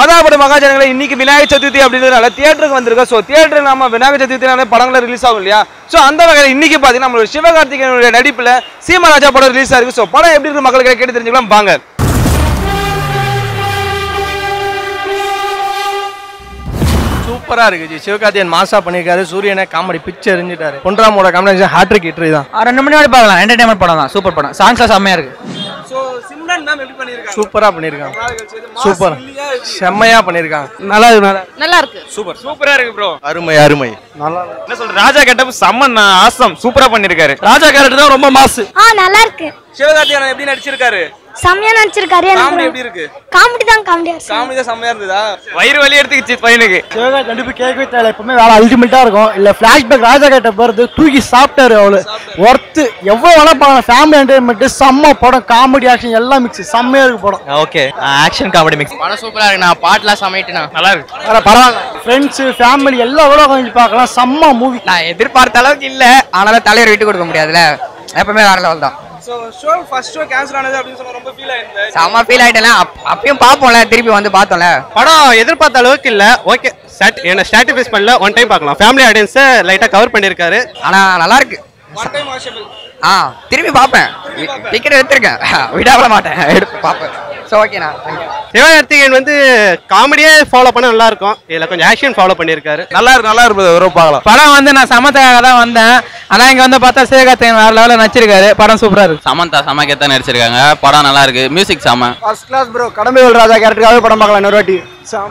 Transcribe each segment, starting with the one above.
அதாவது மகாஜனங்களே இன்னைக்கு விநாயகர் சதுர்த்தி அப்படின்றதுனால தியேட்டருக்கு வந்திருக்கோம் ஸோ தியேட்டர் நம்ம விநாயகர் சதுர்த்தினால படங்கள் ரிலீஸ் ஆகும் இல்லையா ஸோ அந்த வகையில் இன்னைக்கு பார்த்தீங்கன்னா நம்மளோட சிவகார்த்திகேயனுடைய நடிப்பில் சீமராஜா படம் ரிலீஸ் ஆயிருக்கு ஸோ படம் எப்படி இருக்கு மக்களுக்கு கேட்டு தெரிஞ்சுக்கலாம் வாங்க சூப்பரா இருக்கு ஜி சிவகார்த்தியன் மாசா பண்ணிருக்காரு சூரியனை காமெடி பிச்சு எரிஞ்சிட்டாரு பொன்ராமோட காம்பினேஷன் ஹாட்ரிக் ஹிட்ரி தான் ஆ, ரெண்டு மணி நேரம் பார்க்கலாம் என்டர்டைன்மெண்ட் படம் தான் சூப்பர் படம் சாங்ஸ்லாம் செம்மையா இருக்கு ஸோ சிம்ரன் மேம் எப்படி பண்ணியிருக்காங்க சூப்பரா பண்ணிருக்காங்க சூப்பர் செம்மையா பண்ணிருக்காங்க நல்லா இருக்கு நல்லா நல்லா இருக்கு சூப்பர் சூப்பரா இருக்கு ப்ரோ அருமை அருமை நல்லா என்ன சொல்ற ராஜா கெட்டப் செம்ம ஆசம் சூப்பரா பண்ணிருக்காரு ராஜா கேரக்டர் தான் ரொம்ப மாசு ஆ நல்லா இருக்கு சிவகார்த்திகேயன் எப்படி நடிச்சிருக்காரு செம்மையா நடிச்சிருக்காரு காமெடி எப்படி இருக்கு காமெடி தான் காமெடியா காமெடி தான் செம்மையா இருந்ததா வயிறு வலி எடுத்துக்கிச்சு பையனுக்கு சிவகார்த்தி கண்டிப்பா கேட்கவே தேவை எப்பவுமே வேலை அல்டிமேட்டா இருக்கும் இல்ல பிளாஷ்பேக் ராஜா கேட்ட போறது தூக்கி சாப்பிட்டாரு அவளு ஒர்த்து எவ்வளவு வேணா பார்க்கலாம் ஃபேமிலி என்டர்டைன்மெண்ட் செம்ம படம் காமெடி ஆக்ஷன் எல்லாம் மிக்ஸ் செம்மையா இருக்கு படம் ஓகே ஆக்ஷன் காமெடி மிக்ஸ் படம் சூப்பரா இருக்கு நான் பாட்டுலாம் சமைட்டுனா நல்லா இருக்கு வேற பரவாயில்ல ஃப்ரெண்ட்ஸ் ஃபேமிலி எல்லாம் கூட கொஞ்சம் பார்க்கலாம் செம்ம மூவி நான் எதிர்பார்த்த அளவுக்கு இல்ல ஆனாலும் தலைவர் விட்டு கொடுக்க முடியாதுல எப்பவுமே வேற லெவல் தான் so show first show cancel ஆனது அப்படின்னு சொன்னா ரொம்ப ஃபீல் ஆயிருந்தேன் செம்ம ஃபீல் ஆயிட்டேன் அப்பயும் பார்ப்போம்ல திருப்பி வந்து பார்த்தோம்ல படம் எதிர்பார்த்த அளவுக்கு இல்ல ஓகே சாட் என்ன ஸ்டாட்டிஃபைஸ் பண்ணல ஒன் டைம் பார்க்கலாம் ஃபேமிலி ஆடியன்ஸை லைட்டா கவர் பண்ணியிருக்காரு ஆனா நல்லா இருக்கு ஒன் டைம் வாஷபிள் ஆ திருப்பி பார்ப்பேன் டிக்கெட் எடுத்திருக்கேன் விடாம மாட்டேன் எடுத்து பார்ப்பேன் ஸோ ஓகேண்ணா தேங்க்யூ சிவகார்த்திகேயன் வந்து காமெடியே ஃபாலோ பண்ண நல்லா இருக்கும் இதுல கொஞ்சம் ஆக்ஷன் ஃபாலோ பண்ணியிருக்காரு நல்லா இருக்கு நல்லா இருக்கு ஒரு பார்க்கலாம் படம் வந்து நான் சமத்துக்காக தான் வந்தேன் ஆனா இங்க வந்து பார்த்தா சிவகார்த்திகேயன் வேற லெவலில் நடிச்சிருக்காரு படம் சூப்பரா இருக்கு சமந்தா சமக்கத்தான் நடிச்சிருக்காங்க படம் நல்லா இருக்கு மியூசிக் செம first class bro Kadambel Raja கேரக்டருக்காக படம் பார்க்கலாம் இன்னொரு வாட்டி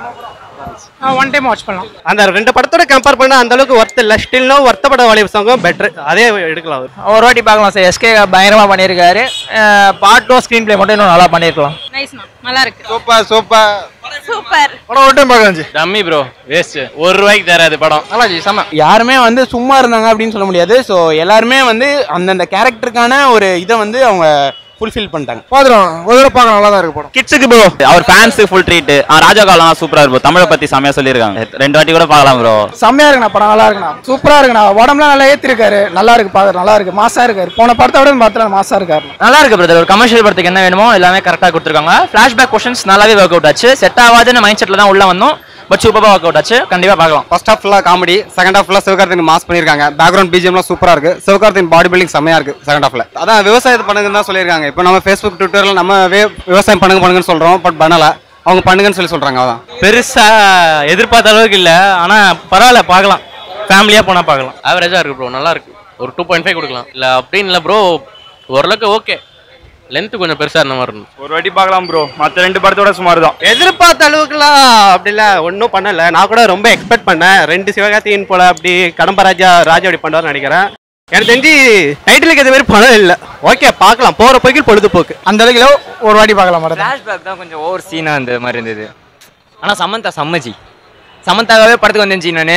ஒன் டைம் வாட்ச் பண்ணலாம் அந்த ரெண்டு படத்தோட கம்பேர் பண்ணா அந்த அளவுக்கு ஒர்த் இல்ல ஸ்டில்னோ வருத்தப்பட வளைவு சாங்கும் பெட்டர் அதே எடுக்கலாம் அவரு. ஒரு வாட்டி பார்க்கலாம் சார் எஸ்கே பயங்கரமா பண்ணியிருக்காரு பாட்டும் ஸ்க்ரீன் ப்ளே மட்டும் இன்னும் நல்லா பண்ணியிருக்கலாம் நைஸ்ண்ணா நல்லா இருக்கு சூப்பர் சூப்பர் சூப்பர் படம் ஒரு டைம் பார்க்கலாம் ஜி டம்மி ப்ரோ வேஸ்ட் ஒரு ரூபாய்க்கு தராது படம் நல்லா ஜி செம்ம யாருமே வந்து சும்மா இருந்தாங்க அப்படின்னு சொல்ல முடியாது ஸோ எல்லாருமே வந்து அந்தந்த கேரக்டருக்கான ஒரு இதை வந்து அவங்க ஃபுல்ஃபில் பண்ணிட்டாங்க பாத்துறோம் ஒரு தடவை பார்க்கலாம் நல்லா தான் இருக்கு படம் கிட்ஸுக்கு ப்ரோ அவர் ஃபேன்ஸுக்கு ஃபுல் ட்ரீட் ராஜா காலம் சூப்பரா இருக்கும் தமிழை பத்தி செமையா சொல்லியிருக்காங்க ரெண்டு வாட்டி கூட பார்க்கலாம் ப்ரோ செம்மையா இருக்குண்ணா படம் நல்லா இருக்குண்ணா சூப்பரா இருக்குண்ணா உடம்புலாம் நல்லா ஏத்திருக்காரு நல்லா இருக்கு பாக்குற நல்லா இருக்கு மாசா இருக்காரு போன படத்தை விட பார்த்தா மாசா இருக்காரு நல்லா இருக்கு பிரதர் ஒரு கமர்ஷியல் படத்துக்கு என்ன வேணுமோ எல்லாமே கரெக்டாக கொடுத்துருக்காங்க ஃபிளாஷ்பேக் கொஷன்ஸ் நல்லாவே ஒர்க் அவுட் ஆச்சு செட் ஆகாதுன்னு மைண்ட் செட்டில் தான் உள்ள வந்தோம் பட் சூப்பராக ஒர்க் அவுட் ஆச்சு கண்டிப்பாக பார்க்கலாம் ஃபர்ஸ்ட் ஹாஃப் ஃபுல்லாக காமெடி செகண்ட் ஹாஃப் ஃபுல்லாக சிவகார்த்திகன் மாஸ் பண்ணியிருக்காங்க பேக்ரவுண்ட் பிஜிஎம்லாம் சூப்பராக இருக்கு சிவகார்த்திகன் பாடி பில்டிங் செம்மையா இருக்கு செகண்ட் ஹாஃப்ல அதான் விவசாயத்தை பண்ணுங்கன்னு தான் சொல்லியிருக்காங்க இப்போ நம்ம ஃபேஸ்புக் ட்விட்டரில் நம்ம வே- விவசாயம் பண்ணுங்க பண்ணுங்கன்னு சொல்றோம் பட் பண்ணல அவங்க பண்ணுங்கன்னு சொல்லி சொல்றாங்க அதான் பெருசா எதிர்பார்த்த அளவுக்கு இல்ல ஆனா பரவாயில்ல பார்க்கலாம் ஃபேமிலியா போனா பார்க்கலாம் ஆவரேஜா இருக்கு ப்ரோ நல்லா இருக்கு ஒரு டூ பாயிண்ட் ஃபைவ் கொடுக்கலாம் இல்ல அப்படின்னு இல்ல ப்ரோ ஓரளவுக்கு ஓகே லென்த் கொஞ்சம் பெருசா இருந்த மாதிரி இருந்துச்சு ஒரு வாட்டி பார்க்கலாம் ப்ரோ மற்ற ரெண்டு படத்தோட சுமார் தான் எதிர்பார்த்த அளவுக்குலாம் அப்படி இல்ல ஒன்றும் பண்ணல நான் கூட ரொம்ப எக்ஸ்பெக்ட் பண்ணேன் ரெண்டு சிவகார்த்திகேயன் போல அப்படி கடம்ப ராஜா ராஜா அப்படி பண்ணுவார்னு நினைக்கிறேன் எனக்கு தெரிஞ்சு டைட்டிலுக்கு ஏற்ற மாதிரி படம் இல்லை ஓகே பார்க்கலாம் போற போய்க்கு பொழுதுபோக்கு அந்த அளவுக்கு இல்ல, ஒரு வாட்டி பார்க்கலாம் படம் ஃபிளாஷ்பேக் தான் கொஞ்சம் ஓவர் சீனாக இருந்த மாதிரி இருந்தது ஆனால் சமந்தா சம்மச்சி சமந்தாவே படத்துக்கு வந்தேன் நான்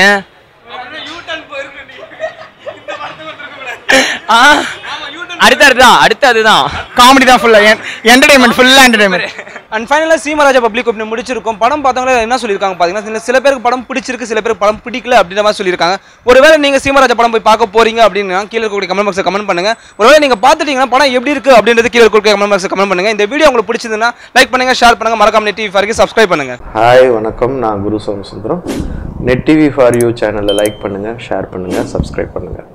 ஆ அடுத்து அதுதான் அடுத்து அதுதான் காமெடி தான் ஃபுல்லா என்டர்டைன்மெண்ட் ஃபுல்லா என்டர்டைன்மெண்ட் அண்ட் ஃபைனலாக சீமராஜா பப்ளிக் ஒப்பீனியன் முடிச்சிருக்கோம் படம் பார்த்தவங்களே என்ன சொல்லியிருக்காங்க பார்த்தீங்கன்னா சில- சில பேருக்கு படம் பிடிச்சிருக்கு சில பேருக்கு படம் பிடிக்கல அப்படின்ற மாதிரி சொல்லியிருக்காங்க ஒருவேளை நீங்கள் சீமராஜா படம் போய் பார்க்க போறீங்க அப்படின்னா கீழே இருக்கக்கூடிய கமெண்ட் பாக்ஸில் கமெண்ட் பண்ணுங்க ஒருவேளை நீங்கள் பார்த்துட்டீங்கன்னா படம் எப்படி இருக்கு அப்படின்றது கீழே இருக்கக்கூடிய கமெண்ட் பாக்ஸில் கமெண்ட் பண்ணுங்க இந்த வீடியோ உங்களுக்கு பிடிச்சதுன்னா லைக் பண்ணுங்க ஷேர் பண்ணுங்க மறக்காம டிவி ஃபாருக்கு சப்ஸ்கிரைப் பண்ணுங்க ஹாய் வணக்கம் நான் Guru Somasundaram net TV for you சேனலை லைக் பண்ணுங்கள் ஷேர் பண்ணுங்கள் சப்ஸ்கிரைப் பண்ணுங்கள்